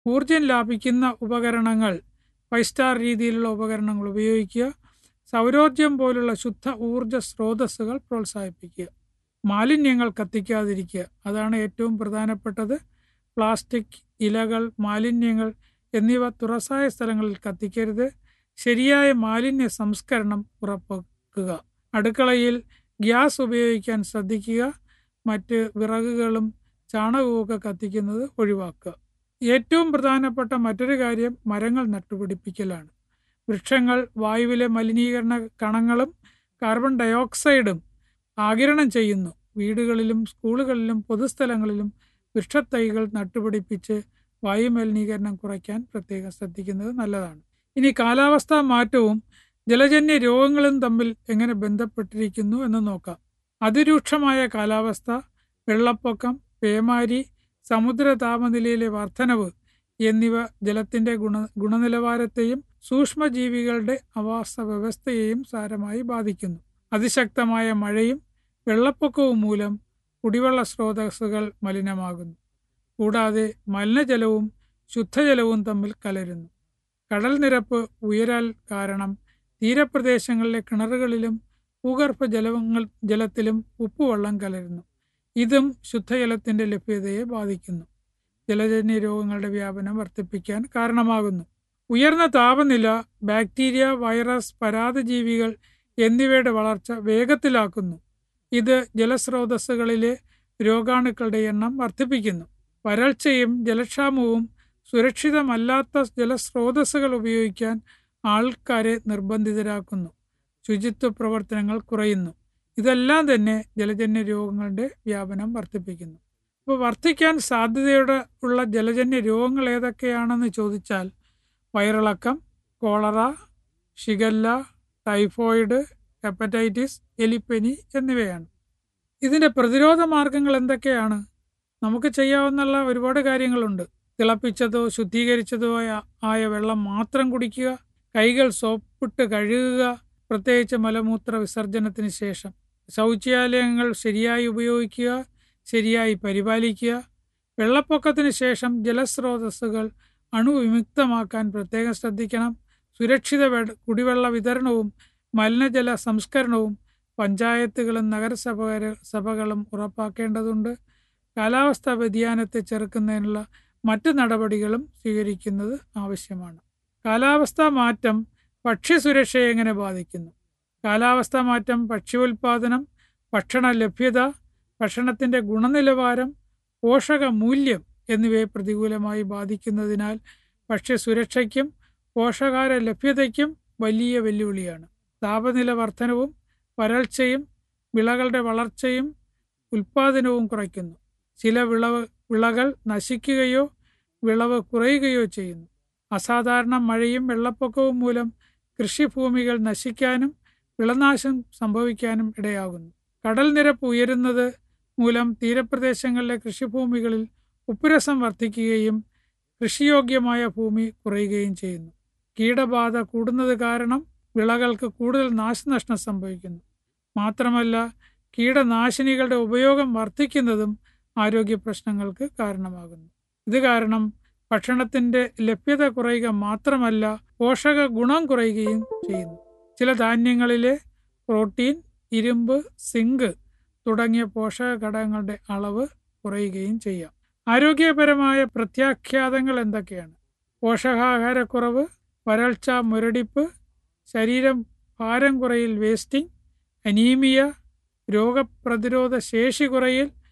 ഊർജം ലാഭിക്കുന്ന ഉപകരണങ്ങൾ five star രീതിയിലുള്ള ഉപകരണങ്ങൾ ഉപയോഗിക്കുക സൗരോർജം പോലുള്ള ശുദ്ധ ഊർജ സ്രോതസ്സുകൾ പ്രോത്സാഹിപ്പിക്കുക മാലിന്യങ്ങൾ കത്തിക്കാതിരിക്കുക അതാണ് ഏറ്റവും പ്രധാനപ്പെട്ടത് പ്ലാസ്റ്റിക് ഇലകൾ മാലിന്യങ്ങൾ എന്നിവ തുറസായ സ്ഥലങ്ങളിൽ കത്തിക്കരുത് ശരിയായ മാലിന്യ സംസ്കരണം ഉറപ്പാക്കുക അടുക്കളയിൽ ഗ്യാസ് ഉപയോഗിക്കാൻ ശ്രദ്ധിക്കുക മറ്റ് വിറകുകളും ചാണകവുമൊക്കെ കത്തിക്കുന്നത് ഒഴിവാക്കുക ഏറ്റവും പ്രധാനപ്പെട്ട മറ്റൊരു കാര്യം മരങ്ങൾ നട്ടുപിടിപ്പിക്കലാണ് വൃക്ഷങ്ങൾ വായുവിലെ മലിനീകരണ കണങ്ങളും കാർബൺ ഡയോക്സൈഡും ആകിരണം ചെയ്യുന്നു വീടുകളിലും സ്കൂളുകളിലും പൊതുസ്ഥലങ്ങളിലും വൃക്ഷത്തൈകൾ നട്ടുപിടിപ്പിച്ച് വായു മലിനീകരണം കുറയ്ക്കാൻ പ്രത്യേകം ശ്രദ്ധിക്കുന്നത് നല്ലതാണ് ഇനി കാലാവസ്ഥാ മാറ്റവും ജലജന്യ രോഗങ്ങളും തമ്മിൽ എങ്ങനെ ബന്ധപ്പെട്ടിരിക്കുന്നു എന്ന് നോക്കാം അതിരൂക്ഷമായ കാലാവസ്ഥ വെള്ളപ്പൊക്കം പേമാരി സമുദ്ര താപനിലയിലെ വർധനവ് എന്നിവ ജലത്തിന്റെ ഗുണ ഗുണനിലവാരത്തെയും സൂക്ഷ്മജീവികളുടെ ആവാസ വ്യവസ്ഥയെയും സാരമായി ബാധിക്കുന്നു അതിശക്തമായ മഴയും വെള്ളപ്പൊക്കവും മൂലം കുടിവെള്ള സ്രോതസ്സുകൾ മലിനമാകുന്നു കൂടാതെ മലിനജലവും ശുദ്ധജലവും തമ്മിൽ കലരുന്നു കടൽ നിരപ്പ് ഉയരാൽ കാരണം തീരപ്രദേശങ്ങളിലെ കിണറുകളിലും ഭൂഗർഭ ജലങ്ങൾ ജലത്തിലും ഉപ്പുവെള്ളം കലരുന്നു ഇതും ശുദ്ധജലത്തിന്റെ ലഭ്യതയെ ബാധിക്കുന്നു ജലജന്യ രോഗങ്ങളുടെ വ്യാപനം വർദ്ധിപ്പിക്കാൻ കാരണമാകുന്നു ഉയർന്ന താപനില ബാക്ടീരിയ വൈറസ് പരാതജീവികൾ എന്നിവയുടെ വളർച്ച വേഗത്തിലാക്കുന്നു ഇത് ജലസ്രോതസ്സുകളിലെ രോഗാണുക്കളുടെ എണ്ണം വർദ്ധിപ്പിക്കുന്നു വരൾച്ചയും ജലക്ഷാമവും സുരക്ഷിതമല്ലാത്ത ജലസ്രോതസ്സുകൾ ഉപയോഗിക്കാൻ ആൾക്കാരെ നിർബന്ധിതരാക്കുന്നു ശുചിത്വ പ്രവർത്തനങ്ങൾ കുറയുന്നു ഇതെല്ലാം തന്നെ ജലജന്യ രോഗങ്ങളുടെ വ്യാപനം വർദ്ധിപ്പിക്കുന്നു അപ്പോൾ വർദ്ധിക്കാൻ സാധ്യതയുടെ ഉള്ള ജലജന്യ രോഗങ്ങൾ ഏതൊക്കെയാണെന്ന് ചോദിച്ചാൽ വയറിളക്കം കോളറ ഷിഗല്ല ടൈഫോയിഡ് ഹെപ്പറ്റൈറ്റിസ് എലിപ്പനി എന്നിവയാണ് ഇതിൻ്റെ പ്രതിരോധ മാർഗങ്ങൾ എന്തൊക്കെയാണ് നമുക്ക് ചെയ്യാവുന്ന ഒരുപാട് കാര്യങ്ങളുണ്ട് തിളപ്പിച്ചതോ ശുദ്ധീകരിച്ചതോ ആയ വെള്ളം മാത്രം കുടിക്കുക കൈകൾ സോപ്പിട്ട് കഴുകുക പ്രത്യേകിച്ച് മലമൂത്ര വിസർജനത്തിന് ശേഷം ശൗചാലയങ്ങൾ ശരിയായി ഉപയോഗിക്കുക ശരിയായി പരിപാലിക്കുക വെള്ളപ്പൊക്കത്തിന് ശേഷം ജലസ്രോതസ്സുകൾ അണുവിമുക്തമാക്കാൻ പ്രത്യേകം ശ്രദ്ധിക്കണം സുരക്ഷിത കുടിവെള്ള വിതരണവും മലിനജല സംസ്കരണവും പഞ്ചായത്തുകളും നഗരസഭ സഭകളും ഉറപ്പാക്കേണ്ടതുണ്ട് കാലാവസ്ഥാ വ്യതിയാനത്തെ ചെറുക്കുന്നതിനുള്ള മറ്റ് നടപടികളും സ്വീകരിക്കുന്നത് ആവശ്യമാണ് കാലാവസ്ഥാ മാറ്റം ഭക്ഷ്യസുരക്ഷയെ എങ്ങനെ ബാധിക്കുന്നു കാലാവസ്ഥാ മാറ്റം ഭക്ഷ്യോൽപാദനം ഭക്ഷണ ലഭ്യത ഭക്ഷണത്തിൻ്റെ ഗുണനിലവാരം പോഷക മൂല്യം എന്നിവയെ പ്രതികൂലമായി ബാധിക്കുന്നതിനാൽ ഭക്ഷ്യസുരക്ഷയ്ക്കും പോഷകാര ലഭ്യതയ്ക്കും വലിയ വെല്ലുവിളിയാണ് താപനില വർധനവും വരൾച്ചയും വിളകളുടെ വളർച്ചയും ഉൽപാദനവും കുറയ്ക്കുന്നു ചില വിളവ് വിളകൾ നശിക്കുകയോ വിളവ് കുറയുകയോ ചെയ്യുന്നു അസാധാരണ മഴയും വെള്ളപ്പൊക്കവും മൂലം കൃഷിഭൂമികൾ നശിക്കാനും വിളനാശം സംഭവിക്കാനും ഇടയാകുന്നു കടൽ നിരപ്പ് ഉയരുന്നത് മൂലം തീരപ്രദേശങ്ങളിലെ കൃഷിഭൂമികളിൽ ഉപ്പുരസം വർദ്ധിക്കുകയും കൃഷിയോഗ്യമായ ഭൂമി കുറയുകയും ചെയ്യുന്നു കീടബാധ കൂടുന്നത് കാരണം വിളകൾക്ക് കൂടുതൽ നാശനഷ്ടം സംഭവിക്കുന്നു മാത്രമല്ല കീടനാശിനികളുടെ ഉപയോഗം വർദ്ധിക്കുന്നതും ആരോഗ്യ പ്രശ്നങ്ങൾക്ക് കാരണമാകുന്നു ഇത് കാരണം ഭക്ഷണത്തിന്റെ ലഭ്യത കുറയുക മാത്രമല്ല പോഷക ഗുണം കുറയുകയും ചെയ്യുന്നു ചില ധാന്യങ്ങളിലെ പ്രോട്ടീൻ ഇരുമ്പ് സിങ്ക് തുടങ്ങിയ പോഷക ഘടകങ്ങളുടെ അളവ് കുറയുകയും ചെയ്യാം ആരോഗ്യപരമായ പ്രത്യാഖ്യാതങ്ങൾ എന്തൊക്കെയാണ് പോഷകാഹാരക്കുറവ് വരൾച്ച മുരടിപ്പ് ശരീരം ഭാരം കുറയിൽ വേസ്റ്റിംഗ് അനീമിയ രോഗപ്രതിരോധ ശേഷി കുറയിൽ